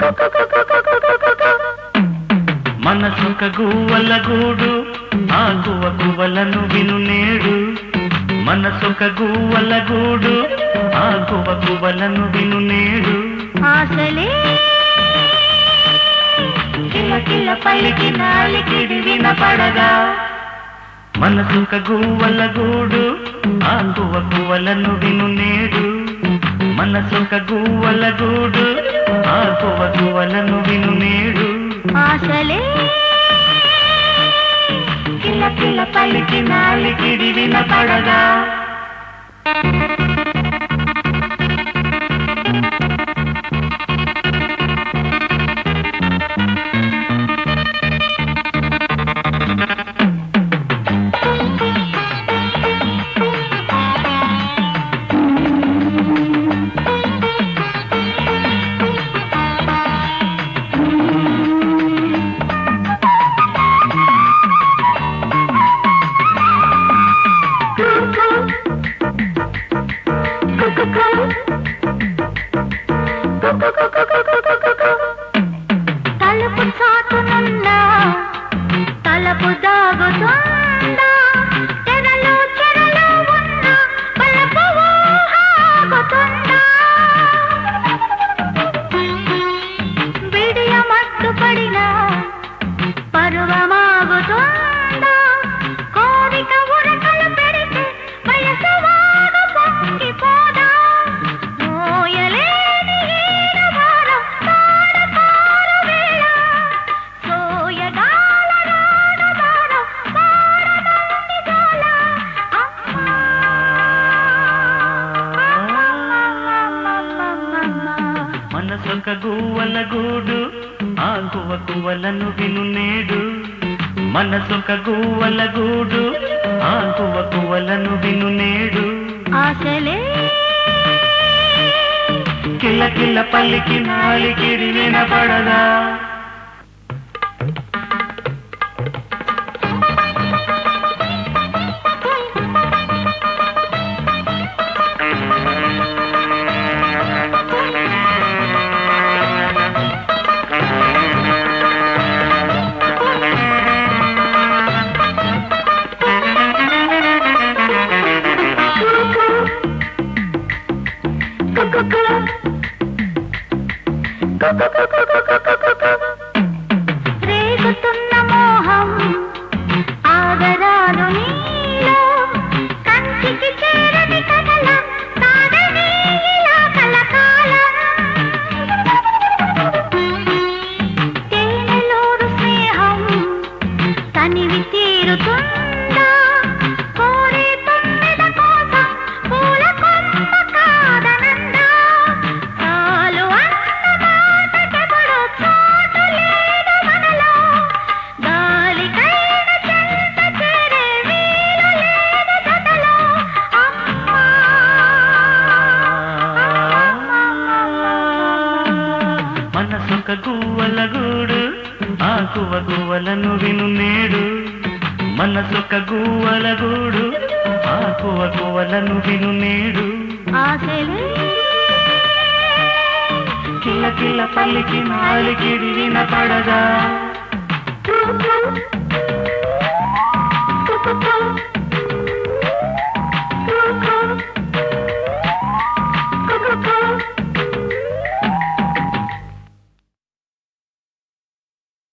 మనసొక గువ్వల గూడు ఆ గువ్వ గువ్వలను విను నేడు మనసొక గువ్వల గూడు ఆ గువ్వ గువ్వలను విను నేడు ఆశలే కిల్ల కిల్ల పలికి నాలికిడి వినపడగా మనసొక గువ్వల గూడు ఆ గువ్వ గువ్వలను విను నేడు మనసొక గువ్వల గూడు ఆ గువ్వ గువ్వలను విను నేడు ఆశలే కిల్ల కిల్ల పలికి నాలికిడి వినపడగా తలుపు చాటునున్న తలపు దాగుతుందా తెరలు చెరలు ఉన్న బలపు ఊహాగుతుందా బిడియ మట్టు పడిన పరువమాగుతుందా కోరిక ఉరకలు పెడితే వయసు వాగు పొంగిపోదా మోయలేని ఈడు భారం తారతారు వేళ సోయగాల రాను బాణం వారనంది జాల అమ్మా మనసొక గువ్వల గూడు ఆ గువ్వ గువ్వలను విను నేడు మనసొక గువ్వల గూడు ఆ గువ్వ గువ్వలను విను నేడు ఆశలే కిల్ల కిల్ల పల్లికి నాలికిడి వినపడదా రేగుతున్న మోహం ఆగరాను నీలో కంచికి చేరని కథల సాగని ఇలా కలకాలం తేనెలోరు స్నేహం తనివి తీరుతుందా కోరే తొమ్మిద కోసం పూల కొమ్మ కాదనందా చాలు అన్న మాటకెప్పుడు చోటు లేదు మనలో గాలికైన చెంత చేరే వీలు లేదు జతలో అమ్మా మనసొక గువ్వల గూడు ఆ గువ్వ గువ్వలను విను నేడు మనసొక గువ్వల గూడు ఆ గువ్వ గువ్వలను విను నేడు ఆశలే కిల్ల కిల్ల పల్లికి నాలికిడి వినపడదా